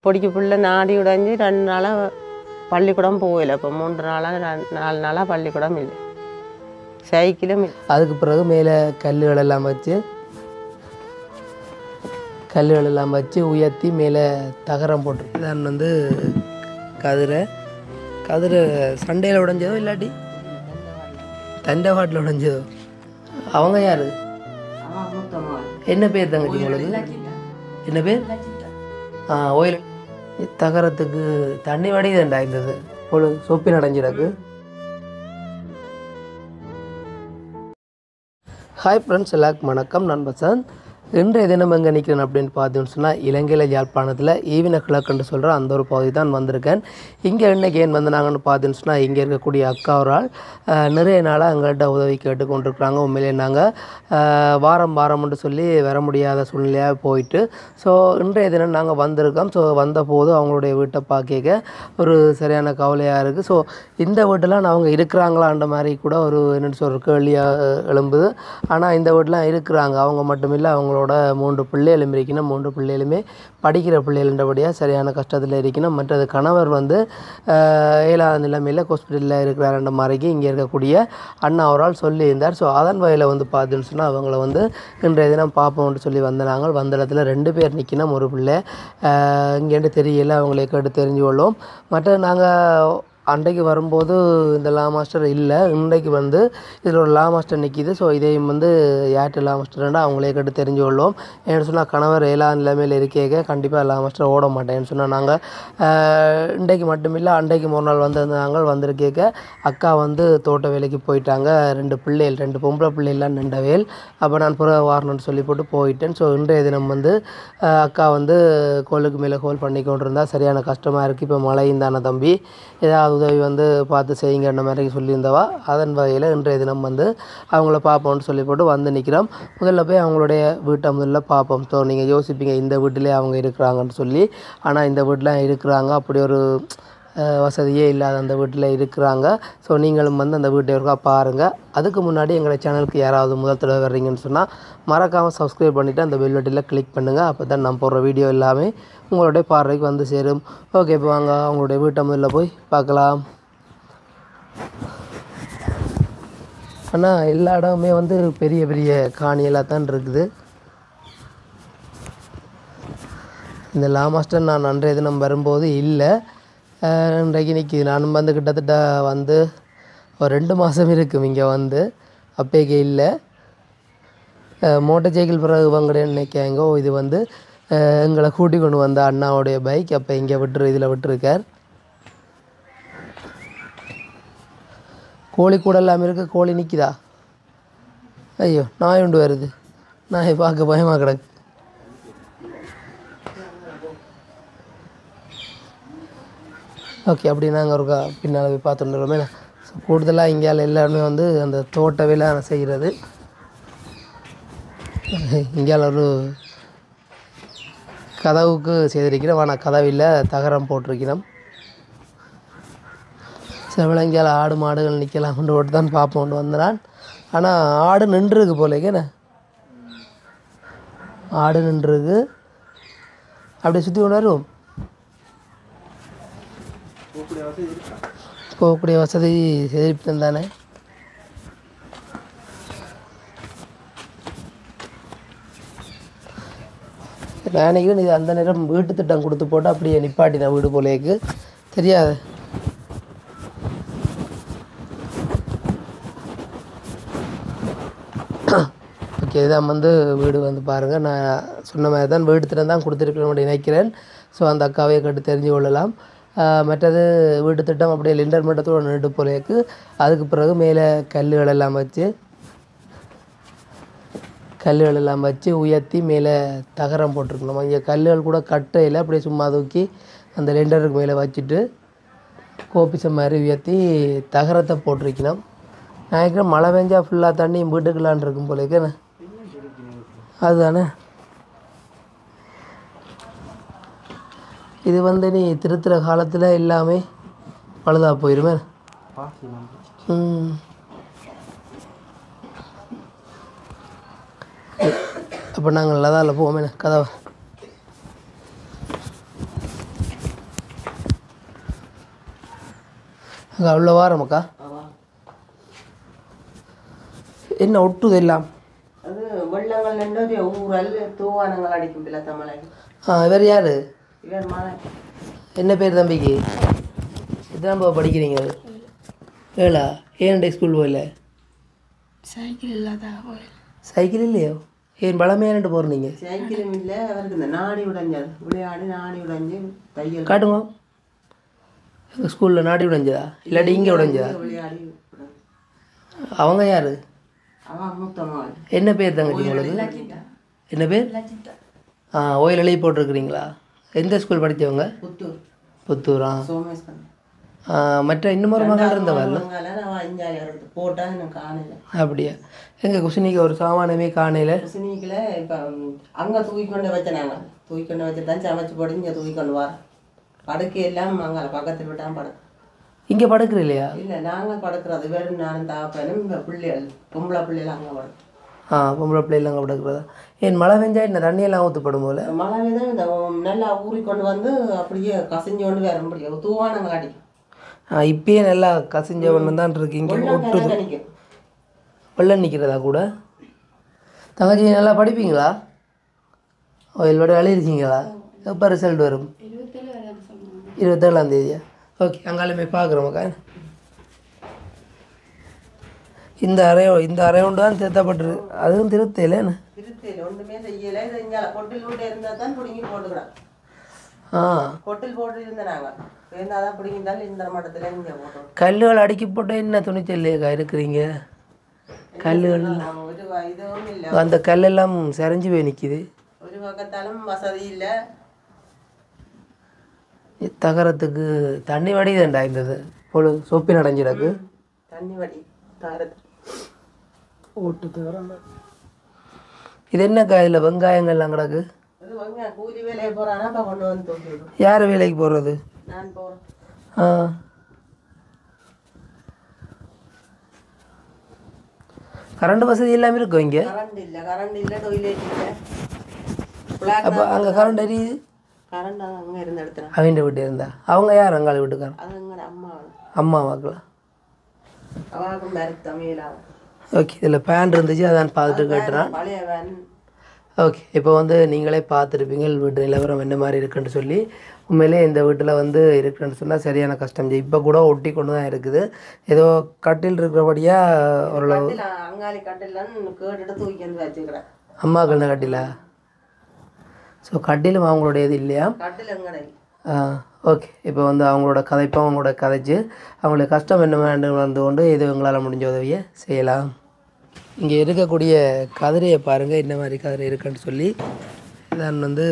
பொடிக்கு பிள்ளை நாடி உடைஞ்சு ரெண்டு நாளாக பள்ளிக்கூடம் போகல இப்போ மூன்று நாளாக நாலு நாளாக பள்ளிக்கூடம் இல்லை சைக்கிளும் இல்லை அதுக்கு பிறகு மேலே கல்லுகள் எல்லாம் வச்சு கல்லுகள் எல்லாம் வச்சு உயர்த்தி மேலே தகரம் போட்டு தான் வந்து கதிரை கதிரை சண்டையில் உடைஞ்சதோ இல்லாட்டி தண்டவாட்டில் உடைஞ்சதோ அவங்க யாரு என்ன பேர் தங்கச்சி உங்களுக்கு என்ன பேர் ஆ ஓயில் தகரத்துக்கு தண்ணி வடிதண்டா இருந்தது ஒரு சொப்பில் அடைஞ்சிடக்கு ஹாய் ஃப்ரெண்ட்ஸ் எல்லாருக்கும் வணக்கம் நான் பசந்த் இன்றைய தினம் எங்கே நிற்கிறேன் அப்படின்னு பார்த்தீங்கன்னு சொன்னால் இலங்கையில் யாழ்ப்பாணத்தில் ஈவின கிழக்குன்னு சொல்கிற அந்த ஒரு பகுதி தான் வந்திருக்கேன் இங்கே இன்னைக்கு ஏன் வந்தாங்கன்னு பார்த்தீங்கன்னு சொன்னால் இங்கே இருக்கக்கூடிய அக்கா ஒரு ஆள் அஹ், நிறைய நாளாக எங்கள்கிட்ட உதவி கேட்டு கொண்டிருக்கிறாங்க உண்மையிலே நாங்கள் வாரம் வாரம்னு சொல்லி வர முடியாத சூழ்நிலையாக போயிட்டு ஸோ இன்றைய தினம் நாங்கள் வந்திருக்கோம் ஸோ வந்தபோது அவங்களுடைய வீட்டை பார்க்க ஒரு சரியான கவலையாக இருக்குது ஸோ இந்த வீட்டில் அவங்க இருக்கிறாங்களான்ற மாதிரி கூட ஒரு என்னென்னு சொல்கிற கேள்வியாக எழும்புது ஆனால் இந்த வீட்டில் இருக்கிறாங்க அவங்க மட்டுமில்லை அவங்களோட மூன்று பிள்ளைகளும் இருக்கணும் மூன்று பிள்ளைகளுமே படிக்கிற பிள்ளைகள்ன்றபடியாக சரியான கஷ்டத்தில் இருக்கணும் மற்றது கணவர் வந்து ஆஹ், ஏழாவது நிலைமையில் ஹாஸ்பிட்டலில் இருக்கிறாருன்ற மாதிரிக்கு இங்கே இருக்கக்கூடிய அண்ணா அவரால் சொல்லியிருந்தார் ஸோ அதன் வகையில் வந்து பார்த்தீங்கன்னு சொன்னால் அவங்கள வந்து இன்றைய தினம் பார்ப்போம்னு சொல்லி வந்த நாங்கள் வந்த இடத்துல ரெண்டு பேர் நிற்கணும் ஒரு பிள்ளை ஆஹ், இங்கேருந்து தெரியல அவங்களை கேட்டு தெரிஞ்சு கொள்வோம் மற்ற நாங்கள் அன்றைக்கு வரும்போது இந்த லா மாஸ்டர் இல்லை இன்றைக்கு வந்து இதில் ஒரு லா மாஸ்டர் நிற்கிது ஸோ இதையும் வந்து யார்கிட்ட லா மாஸ்டர்னா அவங்களே கேட்டு தெரிஞ்சு கொள்வோம் ஏன்னு சொன்னால் கணவர் ஏழா நிலைமையில் இருக்கேக்க கண்டிப்பாக லா மாஸ்டர் ஓட மாட்டேன்னு சொன்னால் நாங்கள் இன்றைக்கு மட்டுமில்லை அன்றைக்கு ஒரு நாள் வந்திருந்தாங்க வந்திருக்கேக்க அக்கா வந்து தோட்ட வேலைக்கு போயிட்டாங்க ரெண்டு பிள்ளைகள் ரெண்டு பொம்பளை பிள்ளைகள்லாம் நின்றவேல் அப்போ நான் புற வாரணும்னு சொல்லி போட்டு போயிட்டேன் ஸோ இன்றைய தினம் வந்து அஹ், அக்கா வந்து கோலுக்கு மேலே கோல் பண்ணி கொண்டிருந்தா சரியான கஷ்டமாக இருக்குது இப்போ மழையும் தானே தம்பி ஏதாவது உதவி வந்து பார்த்து செய்யுங்கன்ற மாதிரி சொல்லியிருந்தவா அதன் வகையில் இன்றைய தினம் வந்து அவங்கள பார்ப்போம்னு சொல்லி போட்டு வந்து நிற்கிறோம் முதல்ல போய் அவங்களுடைய வீட்டை முதல்ல பார்ப்போம் ஸோ நீங்கள் யோசிப்பீங்க இந்த வீட்டிலே அவங்க இருக்கிறாங்கன்னு சொல்லி ஆனால் இந்த வீட்டில் இருக்கிறாங்க அப்படி ஒரு அஹ், வசதியே இல்லாத அந்த வீட்டில் இருக்கிறாங்க ஸோ நீங்களும் வந்து அந்த வீட்டை இருக்கா பாருங்கள் அதுக்கு முன்னாடி எங்களை சேனலுக்கு யாராவது முதல் தடவை வர்றீங்கன்னு சொன்னால் மறக்காமல் சப்ஸ்கிரைப் பண்ணிவிட்டு அந்த பெல் பட்டியில் கிளிக் பண்ணுங்கள் அப்போ தான் நான் போடுற வீடியோ எல்லாமே உங்களுடைய பார்வைக்கு வந்து சேரும் ஓகே இப்போ வாங்க அவங்களுடைய வீட்டை முதல்ல போய் பார்க்கலாம் ஆனால் எல்லா இடமுமே வந்து பெரிய பெரிய காணியெல்லாம் தான் இருக்குது இந்த லா மாஸ்டர் நான் அன்றைய தினம் வரும்போது இல்லை அஹ் இன்றைக்கு நிற்கி நானும் வந்து கிட்டத்தட்ட வந்து ஒரு ரெண்டு மாதம் இருக்கும் இங்கே வந்து அப்பேக்கு இல்லை மோட்டர் சைக்கிள் பிறகு வாங்குறேன்னு நினைக்காங்க ஓ இது வந்து அஹ் எங்களை கூட்டி கொண்டு வந்த அண்ணாவுடைய பைக் அப்போ இங்கே விட்டுரு இதில் விட்டுருக்கார் கோழி கூட இல்லாமல் இருக்கு கோழி நிற்கிதா ஐயோ நாய் உண்டு வருது நாயை பார்க்க பயமாக கிடக்கு ஓகே அப்படி நாங்கள் ஒரு பின்னால் போய் பார்த்துட்டுருமே கூடுதலாக இங்கே எல்லாருமே வந்து அந்த தோட்ட வேலை செய்கிறது இங்கே ஒரு கதவுக்கு செய்திருக்கிறோம் ஆனால் கதவில் தகரம் போட்டிருக்கிறோம் செவளங்கியால் ஆடு மாடுகள் நிற்கலாம்னு ஓட்டு தான் பார்ப்போம்னு வந்தான் ஆனால் ஆடு நின்றுருக்கு போலேக்கேண்ணே ஆடு நின்றுருக்கு அப்படியே சுற்றி கொண்டு வருவோம் போகக்கூடிய வசதி செய்திருப்பேன் தானே நான் நினைக்கிறேன் இது அந்த நேரம் வீட்டு திட்டம் கொடுத்து போட்டு அப்படியே நிப்பாட்டினேன் வீடு போலேக்கு தெரியாது ஓகே இதான் வந்து வீடு வந்து பாருங்கள் நான் சொன்ன மாதிரி தான் வீடு திட்டம் தான் கொடுத்துருக்கணும் நினைக்கிறேன் ஸோ அந்த அக்காவையை கேட்டு தெரிஞ்சு கொள்ளலாம் ஆஹ் மற்றது வீட்டு திட்டம் அப்படியே லிண்டர் மட்டத்தோட நின்று போலேக்கு அதுக்கு பிறகு மேலே கல்லுகள் எல்லாம் வச்சு கல்லுகள் எல்லாம் வச்சு உயர்த்தி மேலே தகரம் போட்டிருக்கணும் இங்கே கல்லுகள் கூட கட்டையில் அப்படியே சும்மா தூக்கி அந்த லெண்டருக்கு மேலே வச்சுட்டு கோபிசம் மாதிரி உயர்த்தி தகரத்தை போட்டிருக்கணும் நான் நினைக்கிறேன் மழை பெஞ்சா ஃபுல்லாக தண்ணி வீட்டுக்குள்ளான் இருக்கும் போல இருக்கேண்ணே அதுதானே இது வந்து நீ திருத்துற காலத்தில் எல்லாமே பழுதா போயிருமே ம் அப்போ நாங்கள் லதாவில் போவோமே கதவை அங்கே அவ்வளோ வாரமாக்கா என்ன ஒட்டுது எல்லாம் அது வெள்ளங்கள் நின்று ஊரல் தூவானங்கள் அடிக்கும் பிள்ளை தமிழக ஆ இவர் யார் இவர் மழை என்ன பேர் தம்பிக்கு எத்தனை போய் படிக்கிறீங்க ஏழா ஏன்டே ஸ்கூல் போகல சைக்கிள் இல்லாத சைக்கிள் இல்லையோ ஏன் பழமையானட்டு போகிறீங்க சைக்கிளும் இல்லை அவருக்கு இந்த நாடி உடைஞ்சது விளையாடி நாடி உடைஞ்சு தையல் காட்டுங்க எங்கள் ஸ்கூலில் நாடி உடைஞ்சதா இல்லாட்டி இங்கே உடைஞ்சதா விளையாடி அவங்க யார் அவன் மூத்த மகள் என்ன பேர் தங்கச்சி உங்களுக்கு என்ன பேர் ஆ ஓயில் எழுதி போட்டிருக்கிறீங்களா எந்த ஸ்கூல் படித்தவங்க புத்தூர் புத்தூரா சோமேஸ்வரன் ஆ, மற்ற இன்னொரு மகள் இருந்தவல்ல நான் அஞ்சாலி எடுத்து போட்டால் எனக்கு காணல அப்படியா எங்கள் குசினிக்கு ஒரு சாமானமே காணையில் குசினிக்கில் இப்போ அங்கே தூக்கி கொண்டு வச்சேன் நாங்கள் தூக்கி கொண்டு வச்சுட்டு தான் சமைச்சு போட்டு இங்கே தூக்கி கொண்டு வரேன் படுக்கை எல்லாம் அங்கே பக்கத்தில் விட்டான் படுக்க இங்கே படுக்கிற இல்லையா இல்லை நாங்கள் படுக்கிறது வெறும் நானும் தாப்பனும் இந்த பிள்ளைகள் பொம்பளை பிள்ளைகள் அங்கே படுக்கும் ஆ பொம்பளை பிள்ளைகள் அங்கே படுக்கிறதா ஏன் மழை பெஞ்சா என்ன தண்ணியெல்லாம் ஊற்றப்படும் போல மழை தான் இந்த நல்லா ஊறி கொண்டு வந்து அப்படியே கசிஞ்சு கொண்டு வர முடியும் தூவானங்கள் அடிக்கும் ஆ இப்பயே நல்லா கசிஞ்ச ஒன்று தான் இருக்கு இங்கே ஒட்டுது அடிக்கும் வெள்ளம் நிற்கிறதா கூட தங்கச்சி நல்லா படிப்பீங்களா ஓ இதோட எழுதிருக்கீங்களா எப்போ ரிசல்ட் வரும் இருபத்தேழாம் தேதியா ஓகே அங்காலுமே பார்க்குறோமாக்கா இந்த அறையோ இந்த அறையோண்டு தான் திருத்தப்பட்டிருக்கு அதுவும் திருத்தையில் என்ன திருத்தையில் ஒன்றுமே செய்யலை இது இங்கே கொட்டில் விட்டு இருந்தால் தான் பிடுங்கி போட்டுக்கிறோம் ஆ கொட்டில் போட்டு இருந்தேன் நாங்கள் இருந்தால் தான் பிடிங்கிருந்தாலும் இந்த மட்டத்தில் இங்கே போட்டோம் கல்லுகள் அடுக்கி போட்டால் என்ன துணிச்சல்லையக்கா இருக்கிறீங்க கல்லுகள் ஒரு வ- இதுவும் இல்லை அந்த கல்லெல்லாம் செரைஞ்சு போய் நிற்கிது ஒரு பக்கத்தாலும் வசதி இல்லை தகரத்துக்கு தண்ணி வடிதண்டா இந்த பொழு சொப்பி நடைஞ்சிடக்கு தண்ணி வடி தாரது ஓட்டு தவிர இது என்னக்கா இதில் வெங்காயங்கள்லாம் கிடக்கு அது வாங்க கூலி வேலையை போகிறானா அப்போ கொண்டு வந்து தூக்கி விடும் யார் வேலைக்கு போகிறது நான் போகிறேன் ஆ கரண்ட் வசதி எல்லாமே இருக்கும் இங்கே கரண்ட் இல்லை கரண்ட் இல்லை டொய்லெட் இல்லை பிளாக் அப்போ அங்கே கரண்ட் எரியுது கரண்ட் அங்கே இருந்து எடுத்துறேன் அவங்க வீட்டு இருந்தா அவங்க யார் அங்காளி வீட்டுக்காரன் அது எங்கட அம்மா அம்மா வாக்கலாம் அவாவுக்கும் மருத்து தமிழாகும் ஓகே இதில் ஃபேன் இருந்துச்சு அதான் பார்த்துட்டு கேட்டுறேன் பழைய வேன் ஓகே இப்போ வந்து நீங்களே பார்த்துருப்பீங்க வீட்டு நிலவரம் என்ன மாதிரி இருக்குன்னு சொல்லி உண்மையிலே இந்த வீட்டில் வந்து இருக்குன்னு சொன்னால் சரியான கஷ்டம் இப்போ கூட ஒட்டி கொண்டு தான் இருக்குது ஏதோ கட்டில் இருக்கிறபடியாக ஓரளவு கட்டில் அங்காளி கட்டிலன்னு கேட்டுட்டு தூக்கி வந்து வச்சுக்கிறேன் அம்மாக்கள் இந்த கட்டிலா ஸோ கட்டிலும் அவங்களுடையது இல்லையா கட்டில் எங்கடை ஓகே இப்போ வந்து அவங்களோட கதைப்போ அவங்களோட கதைச்சு அவங்களுக்கு கஷ்டம் என்ன வேண்டும் வந்து கொண்டு இது உங்களால் முடிஞ்ச உதவியை செய்யலாம் இங்கே இருக்கக்கூடிய கதிரையை பாருங்கள் என்ன மாதிரி கதிரை இருக்குன்னு சொல்லி இதான் வந்து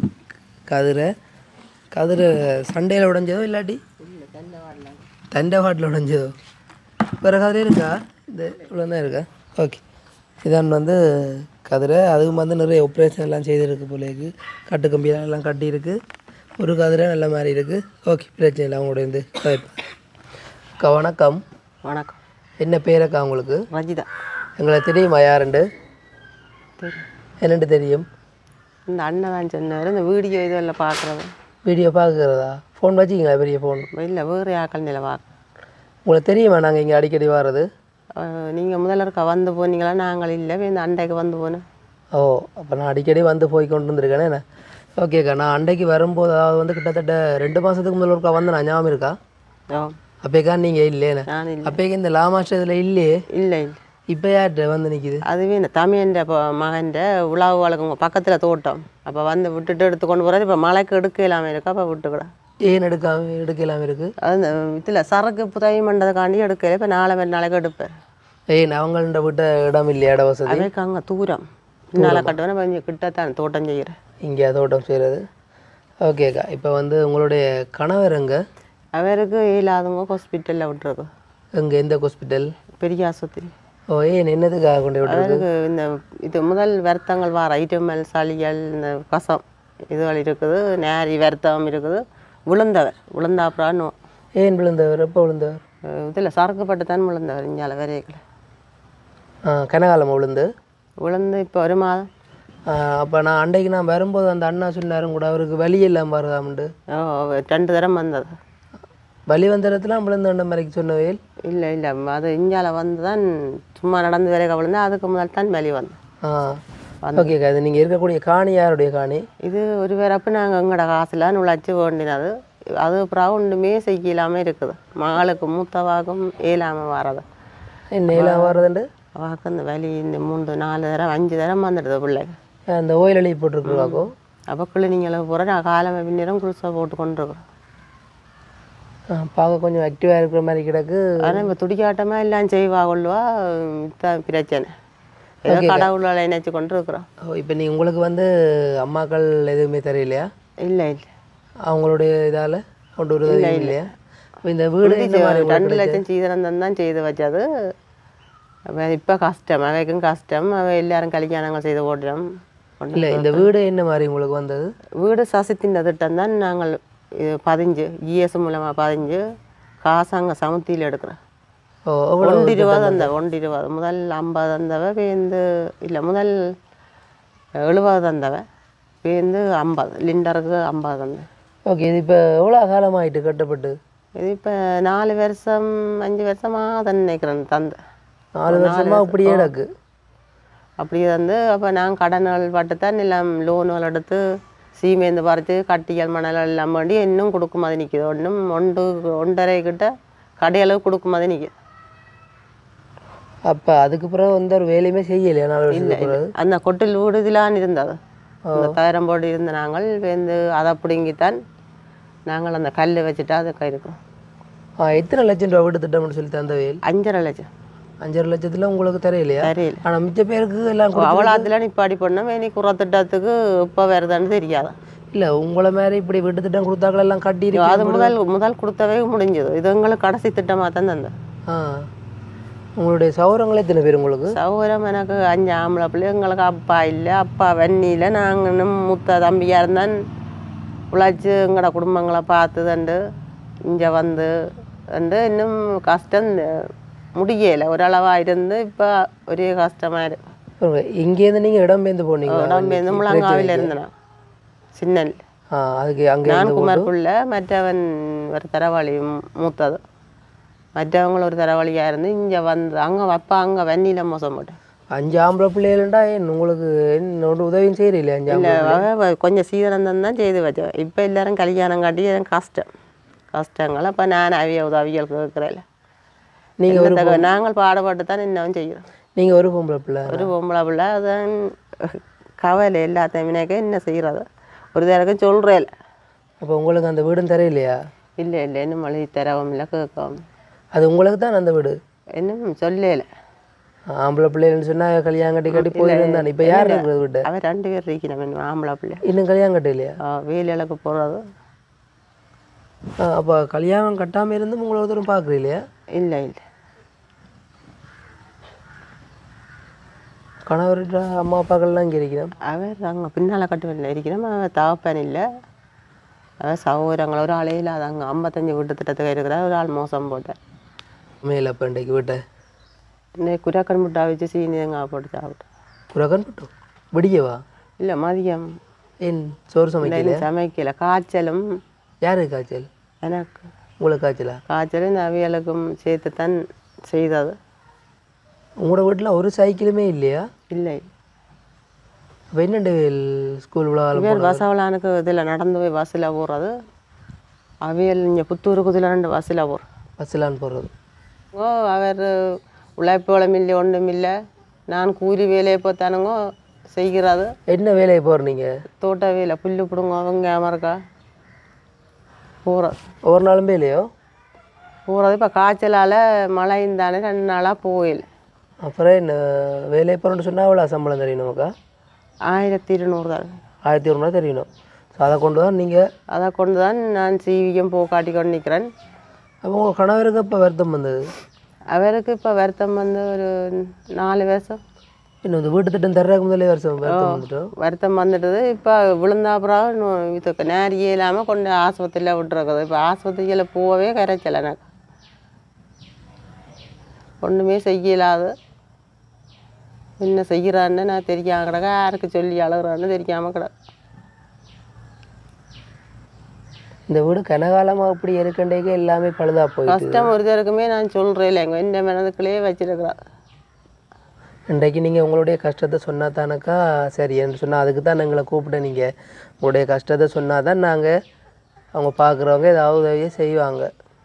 கதிரை கதிரை சண்டையில் உடைஞ்சதோ இல்லாட்டி இல்லை தண்டை வாடலாம் தண்டவாட்டில் உடைஞ்சதோ வேறு கதிரை இருக்கா இந்த இவ்வளோ தான் இருக்கா ஓகே இதான் வந்து கதிரை அதுவும் வந்து நிறைய ஆப்ரேஷன் எல்லாம் செய்திருக்கு போல இருக்கு கட்டு கம்பியெல்லாம் எல்லாம் கட்டியிருக்கு ஒரு கதிரை நல்ல மாதிரி இருக்குது ஓகே பிரச்சனை இல்லை அவங்களோட இருந்து கதைப்பேன் அக்கா வணக்கம் வணக்கம் என்ன பேரக்கா உங்களுக்கு ரஜிதா எங்களை தெரியுமா யாருண்டு தெரியும் என்னண்டு தெரியும் இந்த அண்ணன் தான் சொன்னார் இந்த வீடியோ இதெல்லாம் பார்க்குறது வீடியோ பார்க்குறதா ஃபோன் வச்சிங்களா பெரிய ஃபோன் இல்லை வேறு ஆக்கள் நிலை பார்க்க உங்களுக்கு தெரியுமா நாங்கள் இங்கே அடிக்கடி வர்றது நீங்கள் முதல்ல இருக்க வந்து போனீங்களா நாங்கள் இல்லை இந்த அண்டைக்கு வந்து போனேன் ஓ அப்போ நான் அடிக்கடி வந்து போய் கொண்டு வந்திருக்கேனே என்ன ஓகேக்கா நான் அன்றைக்கு வரும்போது அதாவது வந்து கிட்டத்தட்ட ரெண்டு மாதத்துக்கு முதல்ல ஒருக்கா வந்து நான் ஞாபகம் இருக்கா ஓ அப்பேக்கா நீங்கள் இல்லையே நான் இல்லை அப்பேக்கு இந்த லாமாஸ்டத்தில் இல்லையே இல்லை இல்லை இப்போ யார்கிட்ட வந்து நிற்கிது அதுவே இந்த தமிழன்ற இப்போ மகன்ற உழவு வழக்குங்க பக்கத்தில் தோட்டம் அப்போ வந்து விட்டுட்டு எடுத்து கொண்டு போகிறாரு இப்போ மழைக்கு எடுக்க இல்லாமல் இருக்கா அப்போ விட்டுக்கூட ஏன் எடுக்காம எடுக்கலாம் இருக்குது அது இதில் சரக்கு புதவி பண்ணுறதுக்காண்டி எடுக்கல இப்போ நாளை வேறு நாளைக்கு எடுப்பேன் ஏன் அவங்கள்ட்ட விட்ட இடம் இல்லையா இட வசதி அவைக்கு அங்கே தூரம் பின்னால் கட்டுவேன் கொஞ்சம் கிட்டத்தான் தோட்டம் செய்கிறேன் இங்கே தோட்டம் செய்கிறது ஓகேக்கா இப்போ வந்து உங்களுடைய கணவர் எங்கே அவருக்கு இல்லாதவங்க ஹாஸ்பிட்டலில் விட்டுருக்கு எங்கே எந்த ஹாஸ்பிட்டல் பெரிய ஆஸ்பத்திரி ஓ ஏன் என்னதுக்காக கொண்டு விட்டு அவருக்கு இந்த இது முதல் வருத்தங்கள் வர ஐட்டமல் சளிகள் இந்த கசம் இதுகள் இருக்குது நேரி வருத்தம் இருக்குது விழுந்தவர் விழுந்தாப்புறம் நோ ஏன் விழுந்தவர் எப்போ விழுந்தவர் இதில் சரக்குப்பட்டு தான் விழுந்தவர் இஞ்சால வரையக்கில் ஆ கனகாலம் விழுந்து விழுந்து இப்போ ஒரு மாதம் அப்போ நான் அன்றைக்கு நான் வரும்போது அந்த அண்ணா சொன்னாரும் கூட அவருக்கு வலி இல்லாமல் வருதாமண்டு ஓ, ரெண்டு தரம் வந்தது வலி வந்த இடத்துல அம்பளம் தண்டம் வரைக்கும் சொன்ன வயல் இல்லை இல்லை அது இஞ்சால வந்து தான் சும்மா நடந்து வேலை விழுந்தேன் அதுக்கு முதல் தான் வலி வந்தேன் ஆ ஓகேக்கா இது நீங்கள் இருக்கக்கூடிய காணி யாருடைய காணி இது ஒரு பேரப்ப நாங்கள் எங்களோட காசுல நுழைச்சி வேண்டினது அது அப்புறம் ஒன்றுமே செய்யலாமல் இருக்குது மகளுக்கு மூத்தவாகும் இயலாமல் வர்றது என்ன எல்லாம் வர்றதுண்டு அவாக்கு அந்த வலி இந்த மூன்று நாலு தரம் அஞ்சு தரம் வந்துடுது பிள்ளைக்கு அந்த ஓயில் அழி போட்டிருக்குவாக்கோ அப்போ கிளினிங்களை பூரா நான் காலமை பின்னிடம் குளிசை போட்டு கொண்டிருக்கிறோம் பார்க்க கொஞ்சம் ஆக்டிவாக இருக்கிற மாதிரி கிடக்கு ஆனால் இப்போ துடிக்காட்டமாக எல்லாம் செய்வா கொள்ளுவா இதுதான் பிரச்சனை ஏதோ கடவுளால் நினைச்சு கொண்டு இருக்கிறோம் இப்போ நீ உங்களுக்கு வந்து அம்மாக்கள் எதுவுமே தெரியலையா இல்லை இல்லை அவங்களுடைய இதால் கொண்டு வருது இல்லையா இப்போ இந்த வீடு இந்த மாதிரி ரெண்டு லட்சம் சீதனம் தான் செய்து வச்சது இப்போ கஷ்டம் அவைக்கும் கஷ்டம் அவ எல்லாரும் கல்யாணங்கள் செய்து ஓடுறோம் இல்லை இந்த வீடு என்ன மாதிரி உங்களுக்கு வந்தது வீடு சசித்தின் திட்டம் தான் நாங்கள் இது பதிஞ்சு இஎஸ் மூலமாக பதிஞ்சு காசு அங்கே சமுத்தியில் எடுக்கிறோம் ஓ எவ்வளோ ஒன்று இருபது அந்த ஒன்று இருபது முதல் ஐம்பது தந்தவ பேருந்து இல்லை முதல் எழுபது தந்தவ பேருந்து ஐம்பது லிண்டருக்கு ஐம்பது தந்தேன் ஓகே இது இப்போ எவ்வளோ காலமாயிட்டு கட்டப்பட்டு இது இப்போ நாலு வருஷம் அஞ்சு வருஷமாக தான் நினைக்கிறேன் தந்தை நாலு வருஷமா அப்படியே கிடக்கு அப்படி வந்து அப்போ நான் கடன்கள் பட்டுத்தான் எல்லாம் லோனுகள் எடுத்து சீமேந்து பறித்து கட்டியல் மணல் எல்லாம் வேண்டி இன்னும் கொடுக்கும் மாதிரி நிற்கிது ஒன்றும் ஒன்று ஒன்றரை கிட்ட கடையளவு கொடுக்கும் மாதிரி நிற்கிது அப்போ அதுக்கு பிறகு எந்த ஒரு வேலையுமே செய்யலையா நாலு வருஷத்துக்கு பிறகு அந்த கொட்டில் வீடு இதெல்லாம் இருந்தது அந்த தயாரம் போட்டு இருந்த நாங்கள் வந்து அதை பிடுங்கித்தான் நாங்கள் அந்த கல் வச்சுட்டு அதை இருக்கோம் ஆ எத்தனை லட்சம் ரூபா வீடு திட்டம்னு சொல்லி தந்த வேல் அஞ்சரை லட்சம் அஞ்சரை லட்சத்தில் உங்களுக்கு தெரியலையா தெரியல ஆனால் மிச்ச பேருக்கு எல்லாம் கொடு- அவளாத்துல நிப்பாடி பண்ணோம் இனி குறை திட்டத்துக்கு இப்போ வருதான்னு தெரியாது இல்லை உங்களை மாதிரி இப்படி வீட்டு திட்டம் கொடுத்தாக்கள் எல்லாம் கட்டி அது முதல் முதல் கொடுத்தவே முடிஞ்சது இது எங்களுக்கு கடைசி திட்டமாக தான் தந்தது ஆ உங்களுடைய சௌரங்களே எத்தனை பேர் உங்களுக்கு சௌகரம் எனக்கு அஞ்சு ஆம்பளை பிள்ளை எங்களுக்கு அப்பா இல்லை அப்பா வன்னியில் நாங்கள் மூத்த தம்பியாக இருந்தான் உழைச்சி எங்களோட குடும்பங்களை பார்த்து தண்டு இங்கே வந்து வந்து இன்னும் கஷ்டம் முடியலை ஓரளவாக இருந்து இப்போ ஒரே கஷ்டமாக இருக்கு பாருங்க, இங்கேருந்து நீங்கள் இடம்பெயர்ந்து போனீங்களா உடம்பு முழங்காவில் இருந்தேன் சின்னல் ஆ அதுக்கு அங்கே நான் குமார் பிள்ளை மற்றவன் ஒரு தரவாளி மூத்தது மற்றவங்க ஒரு தரவாளியாக இருந்து இங்கே வந்து அங்கே அப்பா அங்கே வன்னியில் மோசம் போட்டேன் அஞ்சு ஆம்பளை பிள்ளைகள்டா ஏன் உங்களுக்கு என்ன ஒரு உதவியும் செய்யறீங்களே அஞ்சு ஆம்பளை இல்லை அவ கொஞ்சம் சீதனம் தான் செய்து வச்சோம் இப்போ எல்லாரும் கல்யாணம் காட்டி எனக்கு கஷ்டம் கஷ்டங்கள் அப்போ நான் அவிய உதவிகள் கேட்குறேன் நீங்கள் நாங்கள் பாடுபட்டு தான் இன்னும் செய்கிறோம் நீங்கள் ஒரு பொம்பளை பிள்ளை ஒரு பொம்பளை பிள்ளை அதான் கவலை எல்லாத்தையும் வினாக்க என்ன செய்கிறது ஒரு தடவை சொல்கிறேன் அப்போ உங்களுக்கு அந்த வீடும் தெரியலையா இல்லை இல்லை இன்னும் மொழி தரவும் இல்லை கேட்கவும் அது உங்களுக்கு தான் அந்த வீடு இன்னும் சொல்லல ஆம்பளை பிள்ளைகள்னு சொன்னால் கல்யாணம் கட்டி கட்டி போயிருந்தானே இப்போ யார் இருக்கிறது வீட்டை அவன் ரெண்டு பேர் இருக்கணும் இன்னும் ஆம்பளை பிள்ளை இன்னும் கல்யாணம் கட்டலையா வேலைகளுக்கு போகிறது அப்போ கல்யாணம் கட்டாமல் இருந்தும் உங்களை ஒருத்தரும் பார்க்குறீங்களா இல்லை இல்லை கணவர்கிட்ட அம்மா அப்பாக்கள்லாம் இங்கே இருக்கிறோம் அவர் அங்கே பின்னால் கட்டுவரில் இருக்கிறோம் அவன் தகப்பன் இல்லை அவன் சகோதரங்கள் ஒரு ஆளே இல்லாத அங்கே ஐம்பத்தஞ்சு வீட்டு திட்டத்துக்கு இருக்கிற ஒரு ஆள் மோசம் போட்டேன் மேலே அப்போ இன்றைக்கு வீட்டை இன்னைக்கு குராக்கன் முட்டா வச்சு சீனி தேங்காய் போட்டு சாப்பிட்டேன் குரகன் பட்டும் விடியவா இல்லை மதியம் ஏன் சோறு சமைக்கல இல்லை சமைக்கல காய்ச்சலும் யாருக்கு காய்ச்சல் எனக்கு உங்களுக்கு காய்ச்சலா காய்ச்சல் இந்த அவியலுக்கும் சேர்த்து தான் செய்தது உங்களோட வீட்டில் ஒரு சைக்கிளுமே இல்லையா இல்லை அப்போ என்னண்டு ஸ்கூல் விழாவில் இவர் வசவலானுக்கு இதில் நடந்து போய் பஸ்ஸில் போகிறது அவியல் இங்கே புத்தூருக்கு இதில் ரெண்டு பஸ்ஸில் போகிறோம் பஸ்ஸிலான்னு போகிறது ஓ அவர் உழைப்புகளும் இல்லை ஒன்றும் இல்லை நான் கூலி வேலையை பார்த்தானுங்கோ செய்கிறது என்ன வேலையை போகிறீங்க தோட்ட வேலை புல்லு பிடுங்க அவங்க இருக்கா போகிறது ஒவ்வொரு நாளும் வேலையோ போகிறது இப்போ காய்ச்சலால் மழை இருந்தானே ரெண்டு நாளாக போகல அப்புறம் என்ன வேலையை போகிறோன்னு சொன்னால் எவ்வளோ சம்பளம் தெரியணுமாக்கா ஆயிரத்தி இருநூறு தான் ஆயிரத்தி இரநூறுவா தெரியணும் ஸோ அதை கொண்டு தான் நீங்கள் அதை கொண்டு தான் நான் சீவியம் போ காட்டி கொண்டு நிற்கிறேன் அப்போ உங்கள் கணவருக்கு இப்போ வருத்தம் வந்தது அவருக்கு இப்போ வருத்தம் வந்து ஒரு நாலு வருஷம் இன்னும் இந்த வீட்டு திட்டம் தர்றதுக்கு முதலே வருஷம் வருத்தம் வந்துட்டோம் வருத்தம் வந்துட்டது இப்போ விழுந்தா அப்புறம் இதுக்கு நேரியே இல்லாமல் கொண்டு ஆஸ்பத்திரியில் விட்டுருக்குது இப்போ ஆஸ்பத்திரியில் போகவே கரைச்சல எனக்கு ஒன்றுமே செய்யலாது என்ன செய்கிறான்னு நான் தெரியாம கிடக்க யாருக்கு சொல்லி அழுகுறான்னு தெரியாமல் கிடக்கு இந்த வீடு கனகாலமாக அப்படி இருக்கண்டேக்கு எல்லாமே பழுதாக போயிட்டு கஷ்டம் ஒருத்தருக்குமே நான் சொல்கிறேன் இல்லைங்க இந்த மனதுக்குள்ளேயே வச்சிருக்கிறா இன்றைக்கு நீங்கள் உங்களுடைய கஷ்டத்தை சொன்னா தானக்கா சரி என்று சொன்னால் அதுக்கு தான் எங்களை கூப்பிட நீங்கள் உங்களுடைய கஷ்டத்தை சொன்னால் தான் நாங்கள் அவங்க பார்க்குறவங்க ஏதாவது உதவியை செய்வாங்க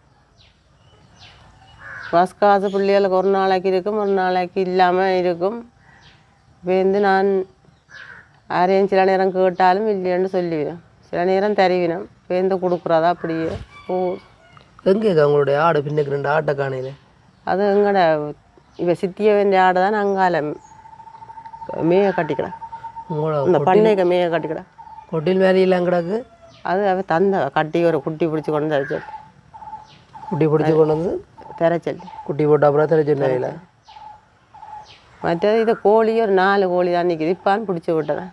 பஸ் காசு பிள்ளைகளுக்கு ஒரு நாளைக்கு இருக்கும் ஒரு நாளைக்கு இல்லாமல் இருக்கும் வேந்து நான் யாரையும் சில நேரம் கேட்டாலும் இல்லைன்னு சொல்லுவேன் சில நேரம் தருவினோம் வேந்து கொடுக்குறதா அப்படியே ஓ எங்கேக்கா உங்களுடைய ஆடு பின்னுக்கு ரெண்டு ஆட்டை காணையில் அது எங்கட இவ சித்திய வேண்டிய ஆடை தான் அங்கால மேய கட்டிக்கிறேன் உங்களோட இந்த பண்ணைக்கு மேய கட்டிக்கிறேன் கொட்டில் மேரியெல்லாம் கிடக்கு அது அவ தந்த கட்டி ஒரு குட்டி பிடிச்சி கொண்டு தர சொல்லி குட்டி பிடிச்சி கொண்டு வந்து தர சொல்லி குட்டி போட்டு அப்புறம் தெளிச்சு நேரில் மற்றது இது கோழி ஒரு நாலு கோழி தான் நிற்கிது இப்பான்னு பிடிச்சி விட்டேன்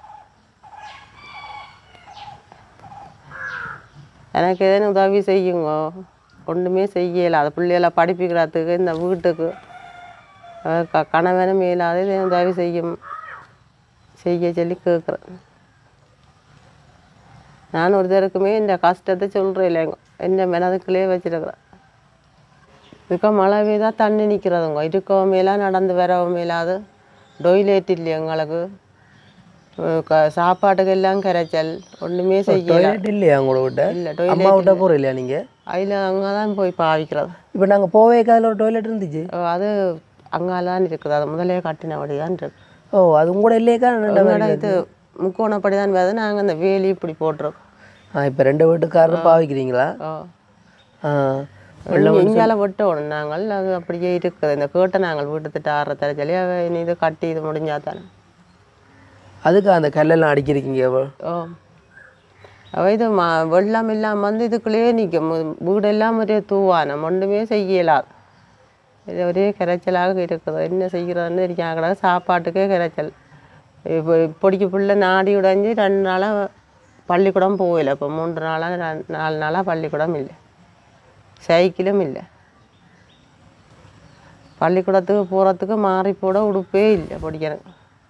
எனக்கு எதனா உதவி செய்யுங்க ஒன்றுமே செய்யல அது பிள்ளைகளை படிப்பிக்கிறதுக்கு இந்த வீட்டுக்கு அஹ் க கணவனும் இயலாத எதனா உதவி செய்யும் செய்ய சொல்லி கேட்குறேன் நான் ஒருத்தருக்குமே இந்த கஷ்டத்தை சொல்கிறேன் இல்லைங்க என்ன மனதுக்குள்ளே வச்சிருக்கிறேன் இதுக்க மழை பெய்தா தண்ணி நிற்கிறதுங்க இருக்கவும் மேலா நடந்து வரவும் மேலாது டொய்லெட் இல்லை எங்களுக்கு அஹ் க- சாப்பாட்டுக்கு எல்லாம் கரைச்சல் ஒன்றுமே செய்யல டொய்லெட் இல்லையா உங்களோட விட்ட இல்லை அம்மா டொய்லெட் விட்ட போகிற இல்லையா நீங்கள் அதில் அங்கே தான் போய் பாவிக்கிறது இப்போ நாங்கள் போவே அதில் ஒரு டொய்லெட் இருந்துச்சு அஹ் அது அங்கால தான் இருக்குது அது முதலே கட்டினபடி தான் இருக்கு ஓ அது கூட இல்லையக்கா ரெண்டு எங்களோட இது முக்கோணப்படி தான் வருது நாங்கள் இந்த வேலி இப்படி போட்டிருக்கோம் ஆ இப்போ ரெண்டு வீட்டுக்காரரும் பாவிக்கிறீங்களா ஓ ஆ இங்கால வெட்டணும் நாங்கள் அது அப்படியே இருக்குது இந்த கேட்டை நாங்கள் வீட்டு திட்ட ஆற தர சொல்லி அவ இனி இது கட்டி இது முடிஞ்சா தானே அதுக்கு அந்த கல்லெல்லாம் அடிக்கிறீங்க எவ்வளோ ஓ அவ இது ம வெள்ளம் இல்லாமல் வந்து இதுக்குள்ளேயே நிற்கும் வீடெல்லாம் ஒரே தூவானம் ஒன்றுமே செய்யலாது இது ஒரே கரைச்சலாக இருக்குது என்ன செய்கிறதுன்னு இருக்காங்க சாப்பாட்டுக்கே கரைச்சல் இப்போ இப்படிக்கு பிள்ளை நாடி உடைஞ்சு ரெண்டு நாளாக பள்ளிக்கூடம் போகல இப்போ மூன்று நாளாக நாலு நாளாக பள்ளிக்கூடம் இல்லை சைக்கிளும் இல்லை பள்ளிக்கூடத்துக்கு போகிறதுக்கு மாறி போட உடுப்பே இல்லை படிக்கிறேன்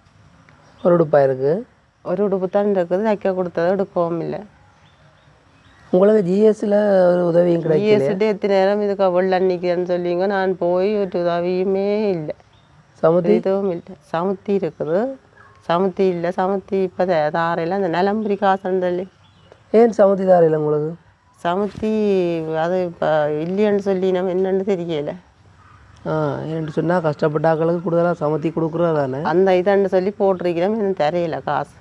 ஒரு உடுப்பாக இருக்குது ஒரு உடுப்பு தான் இருக்குது தைக்க கொடுத்தது எடுக்கவும் இல்லை உங்களுக்கு ஜிஎஸ்ல ஒரு உதவியும் கிடைக்கல இஎஸ்டி எத்தனை நேரம் இதுக்கு வெள்ளம் நிற்கிறேன்னு சொல்லிங்க நான் போய் ஒரு உதவியுமே இல்லை சமுத்தி எதுவும் இல்லை சமுத்தி இருக்குது சமுத்தி இல்லை சமுத்தி இப்போ தாரையில் அந்த நிலம்புரி காசுன்னு சொல்லி ஏன் சமுத்தி தாரையில் உங்களுக்கு சமுத்தி அது இப்போ இல்லைன்னு சொல்லி நம்ம என்னன்னு தெரியல ஆ ஏன்னு சொன்னால் கஷ்டப்பட்ட ஆட்களுக்கு கூடுதலாக சமத்தி கொடுக்குறது தானே அந்த இதன்னு சொல்லி போட்டிருக்கிறோம் எனக்கு தெரியல காசு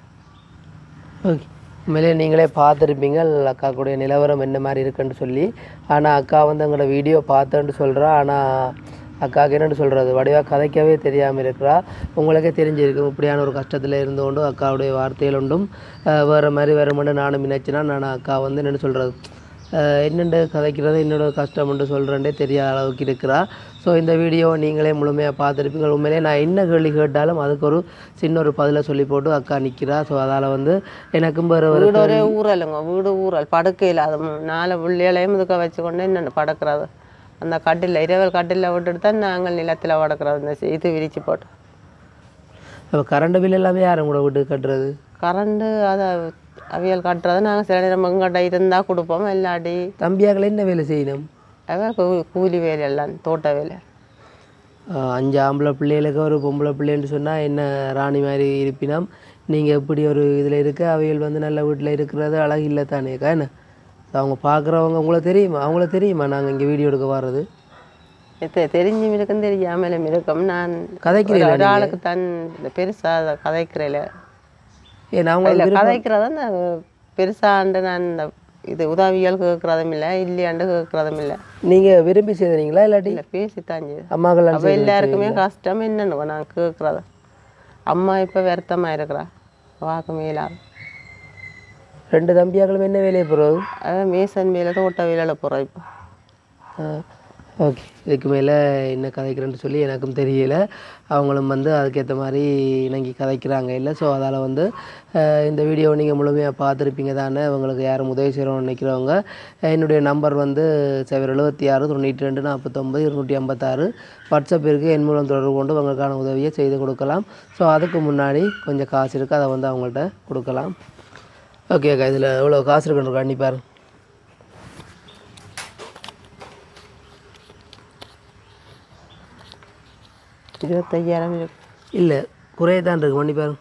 ஓகே உண்மையிலே நீங்களே பார்த்துருப்பீங்க அக்கா கூடிய நிலவரம் என்ன மாதிரி இருக்குன்னு சொல்லி ஆனால் அக்கா வந்து எங்களோட வீடியோ பார்த்தேன்னு சொல்கிறா ஆனால் அக்காவுக்கு என்னன்னு சொல்கிறது வடிவாக கதைக்கவே தெரியாமல் இருக்கிறா உங்களுக்கே தெரிஞ்சிருக்கும் இப்படியான ஒரு கஷ்டத்தில் இருந்து கொண்டு அக்காவுடைய வார்த்தைகள் உண்டும் அஹ் வேறு மாதிரி வேறு மட்டும் நானும் நினைச்சினா நான் அக்கா வந்து என்னென்னு சொல்கிறது என்னென்று கதைக்கிறது என்னோட கஷ்டம்னு சொல்கிறேன்டே தெரியாத அளவுக்கு இருக்கிறா ஸோ இந்த வீடியோ நீங்களே முழுமையாக பார்த்துருப்பீங்க உண்மையிலே நான் என்ன கேள்வி கேட்டாலும் அதுக்கு ஒரு சின்ன ஒரு பதிலை சொல்லி போட்டு அக்கா நிற்கிறா ஸோ அதால் வந்து எனக்கும் வேறு ஒரு வீடு ஒரே ஊரலுங்க வீடு ஊரல் படுக்கையில் அது மு- நாலு பிள்ளைகளையும் இதுக்க வச்சுக்கொண்டு என்னென்ன படுக்கிறது அந்த கட்டில் இரவல் கட்டில் விட்டுட்டு தான் நாங்கள் நிலத்தில் படுக்கிறது இந்த சி- இது விரிச்சு போட்டு அப்போ கரண்ட் பில் எல்லாமே யாரும் கூட வீட்டுக்கு கட்டுறது கரண்டு அதை அவியல் கட்டுறது நாங்கள் சில நேரம் எங்கிட்ட இருந்தால் கொடுப்போம் இல்லாட்டி தம்பியாக்கள் என்ன வேலை செய்யணும் அவ கூ- கூலி வேலை எல்லாம் தோட்ட வேலை ஆஹ் அஞ்சு ஆம்பளை பிள்ளைகளுக்கு ஒரு பொம்பளை பிள்ளைன்னு சொன்னால் என்ன ராணி மாதிரி இருப்பினம் நீங்கள் எப்படி ஒரு இதில் இருக்க அவைகள் வந்து நல்ல வீட்டில் இருக்கிறது அழகு இல்லை தானேக்கா என்ன அவங்க பார்க்குறவங்க உங்களுக்கு தெரியுமா அவங்கள தெரியுமா நாங்கள் இங்கே வீடியோ எடுக்க வர்றது தெ- தெரிஞ்சும் இருக்கும் தெரியாமலும் இருக்கும் நான் கதைக்கிறீங்களா ஒரு ஆளுக்கு தான் இந்த பெருசா அதை கதைக்கிறேன் ஏன் அவங்க இல்லை கதைக்கிறத அந்த பெருசாண்டு நான் இந்த இது உதவிகள் கேட்குறதும் இல்லை இல்லையாண்டு கேட்குறதும் இல்லை நீங்கள் விரும்பி செய்கிறீங்களா இல்லாட்டி இல்லை பேசித்தான் செய்யுது அம்மாக்கள் அப்போ எல்லாருக்குமே கஷ்டம் என்னன்னு நான் கேட்குறது அம்மா இப்போ வருத்தமாக இருக்கிறா வாக்கு மேலாது ரெண்டு தம்பியாக்களும் என்ன வேலையை போகிறது அதான் மேசன் மேலே தோட்ட வேலையில் போகிறோம் இப்போ ஓகே இதுக்கு மேலே என்ன கதைக்கிறேன்னு சொல்லி எனக்கும் தெரியல அவங்களும் வந்து அதுக்கேற்ற மாதிரி இணங்கி கதைக்கிறாங்க இல்லை ஸோ அதால் வந்து அஹ், இந்த வீடியோவை நீங்கள் முழுமையாக பார்த்துருப்பீங்க தானே உங்களுக்கு யாரும் உதவி செய்கிறோம்னு நினைக்கிறவங்க என்னுடைய நம்பர் வந்து சைபர் எழுபத்தி ஆறு தொண்ணூற்றி ரெண்டு நாற்பத்தொம்பது இருநூற்றி ஐம்பத்தாறு வாட்ஸ்அப் இருக்குது என் மூலம் தொடர்பு கொண்டு உங்களுக்கான உதவியை செய்து கொடுக்கலாம் ஸோ அதுக்கு முன்னாடி கொஞ்சம் காசு இருக்குது அதை வந்து அவங்கள்ட்ட கொடுக்கலாம் ஓகே அக்கா இதில் எவ்வளோ காசு இருக்குன்னு கண்டிப்பாக இருபத்தையாயிரம் இருக்கு இல்லை குறைய தான் இருக்கு பண்ணி பாருங்க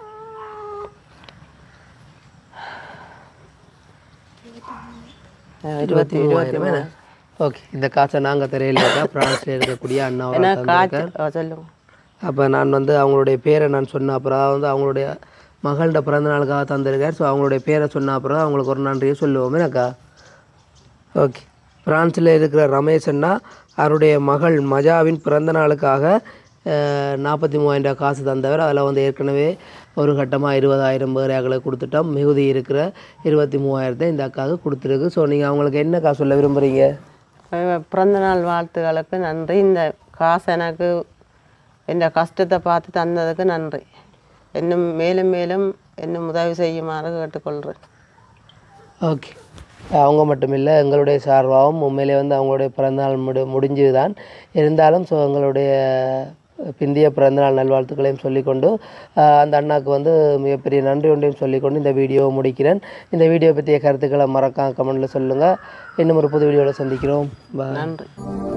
அஹ் இருபத்தி இருபத்தி மூணு ஓகே இந்த காசை நாங்கள் தெரியல பிரான்ஸில் இருக்கக்கூடிய அண்ணா ஏன்னா காய்ச்சி ஆ, சொல்லுங்க அப்போ நான் வந்து அவங்களுடைய பேரை நான் சொன்ன அப்புறம் அதாவது வந்து அவங்களுடைய மகள்கிட்ட பிறந்த நாளுக்காக தந்திருக்கார் ஸோ அவங்களுடைய பேரை சொன்ன அப்புறம் அவங்களுக்கு ஒரு நன்றியை சொல்லுவோம் எனக்கா ஓகே பிரான்ஸில் இருக்கிற ரமேஷ் அண்ணா அவருடைய மகள் மஜாவின் பிறந்த நாளுக்காக நாற்பத்தி மூவாயிரம் ரூபாய் காசு தந்தவர் அதில் வந்து ஏற்கனவே ஒரு கட்டமாக இருபதாயிரம் பேரையாக்களை கொடுத்துட்டோம் மிகுதி இருக்கிற இருபத்தி மூவாயிரத்தை இந்த அக்காவுக்கு கொடுத்துருக்கு ஸோ நீங்கள் அவங்களுக்கு என்ன காசு சொல்ல விரும்புகிறீங்க அஹ் பிறந்த நாள் வாழ்த்துக்களுக்கு நன்றி இந்த காசு எனக்கு இந்த கஷ்டத்தை பார்த்து தந்ததுக்கு நன்றி இன்னும் மேலும் மேலும் இன்னும் உதவி செய்யுமாறு கேட்டுக்கொள்கிறேன் ஓகே அவங்க மட்டும் இல்லை எங்களுடைய சார்பாகவும் உண்மையிலே வந்து அவங்களுடைய பிறந்தநாள் முடி முடிஞ்சது தான் இருந்தாலும் ஸோ எங்களுடைய பிந்திய பிறந்தநாள் நல்வாழ்த்துக்களையும் சொல்லிக்கொண்டு ஆஹ், அந்த அண்ணாக்கு வந்து மிகப்பெரிய நன்றி ஒன்றையும் சொல்லிக்கொண்டு இந்த வீடியோவை முடிக்கிறேன் இந்த வீடியோ பற்றிய கருத்துக்களை மறக்காம கமெண்ட்டில் சொல்லுங்கள் இன்னும் ஒரு புது வீடியோவில் சந்திக்கிறோம் பாய் நன்றி